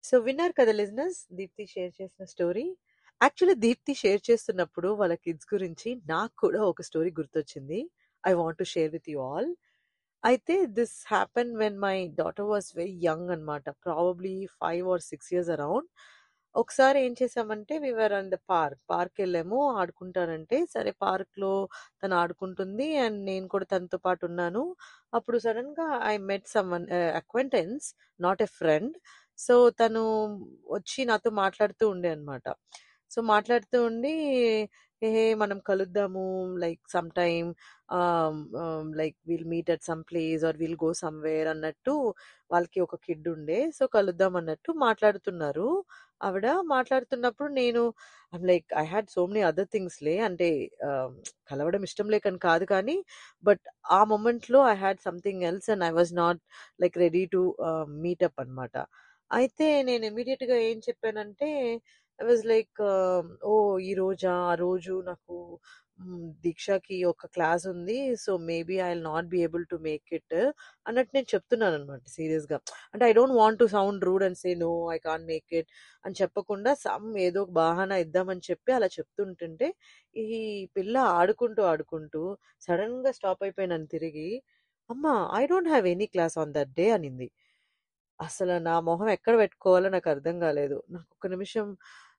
so విన్నారు కదా listeners Deepti share చేసిన స్టోరీ యాక్చువల్లీ దీప్తి షేర్ చేస్తున్నప్పుడు వాళ్ళ కిడ్స్ గురించి నాకు కూడా ఒక స్టోరీ గుర్తొచ్చింది I want to share with you all అయితే this happen when my daughter was very young అనమాట probably five or six years around ఒకసారి ఏం చేసామంటే we were on the park park వెళ్ళాము ఆడుకుంటానంటే సరే పార్క్ లో తను ఆడుకుంటుంది అండ్ నేను కూడా తనతో పాటు ఉన్నాను అప్పుడు సడన్ గా I met some acquaintance not a friend so తను వచ్చి నాతో మాట్లాడుతూ ఉండే అనమాట సో మాట్లాడుతూ ఉండి హే మనం కలుద్దాము like some time like will meet at some place or will go somewhere అన్నట్టు వాళ్ళకి ఒక కిడ్ ఉండే సో కలుద్దాం అన్నట్టు మాట్లాడుతున్నారు ఆవిడ మాట్లాడుతున్నప్పుడు నేను like I had so many other things లే అంటే um, కలవడం ఇష్టం లేకని కాదు కానీ బట్ ఆ మూమెంట్ లో I had something else and I was not like ready to meet up అన్నమాట అయితే నేను ఇమీడియట్ గా ఏం చెప్పానంటే ఐ వాజ్ లైక్ ఓ ఈ రోజా ఆ రోజు నాకు మ్, దీక్షకి ఒక క్లాస్ ఉంది so maybe I will not be able to make it అన్నట్టు నేను చెప్తున్నాను అనమాట సీరియస్ గా అంటే I don't want to sound rude and say no I can make it అని చెప్పకుండా సమ్ ఏదో ఒక బహానా ఇద్దామని చెప్పి అలా చెప్తుంటుంటే ఈ పిల్ల ఆడుకుంటూ ఆడుకుంటూ సడన్ గా స్టాప్ అయిపోయినాను తిరిగి అమ్మా I don't have any class on that day అనింది అసలు నా మొహం ఎక్కడ పెట్టుకోవాలో నాకు అర్థం కాలేదు నాకు ఒక నిమిషం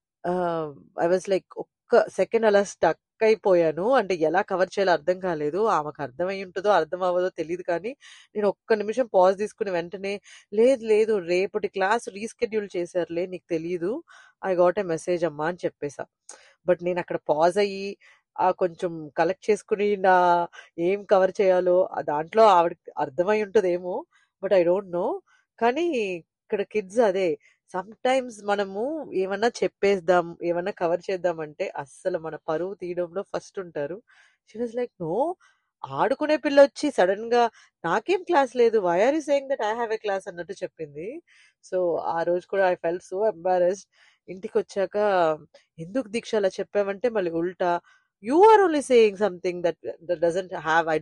ఐ వాజ్ లైక్ ఒక్క సెకండ్ అలా స్టక్ అయిపోయాను అంటే ఎలా కవర్ చేయాలో అర్థం కాలేదు ఆమెకు అర్థమై ఉంటుందో అర్థం అవ్వదో తెలియదు కానీ నేను ఒక్క నిమిషం పాజ్ తీసుకుని వెంటనే లేదు లేదు రేపటి క్లాస్ రీస్కెడ్యూల్ చేశారులే నీకు తెలియదు ఐ గాట్ ఎ మెసేజ్ అమ్మా అని చెప్పేసా బట్ నేను అక్కడ పాజ్ అయ్యి ఆ కొంచెం కలెక్ట్ చేసుకుని నా ఏం కవర్ చేయాలో ఆ దాంట్లో ఆవిడకి అర్థమై ఉంటుందేమో బట్ ఐ డోంట్ నో కానీ ఇక్కడ కిడ్స్ అదే సమ్ టైమ్స్ మనము ఏమన్నా చెప్పేద్దాం ఏమన్నా కవర్ చేద్దామంటే అస్సలు మన పరువు తీయడంలో ఫస్ట్ ఉంటారు షీ వాజ్ లైక్ నో ఆడుకునే పిల్ల వచ్చి సడన్ గా నాకేం క్లాస్ లేదు why are you saying that I have a class అన్నట్టు చెప్పింది సో ఆ రోజు కూడా ఐ ఫెల్ట్ సో ఎంబారెస్డ్ ఇంటికి వచ్చాక ఎందుకు దీక్ష అలా చెప్పావంటే మళ్ళీ ఉల్టా you are only saying something that doesn't have I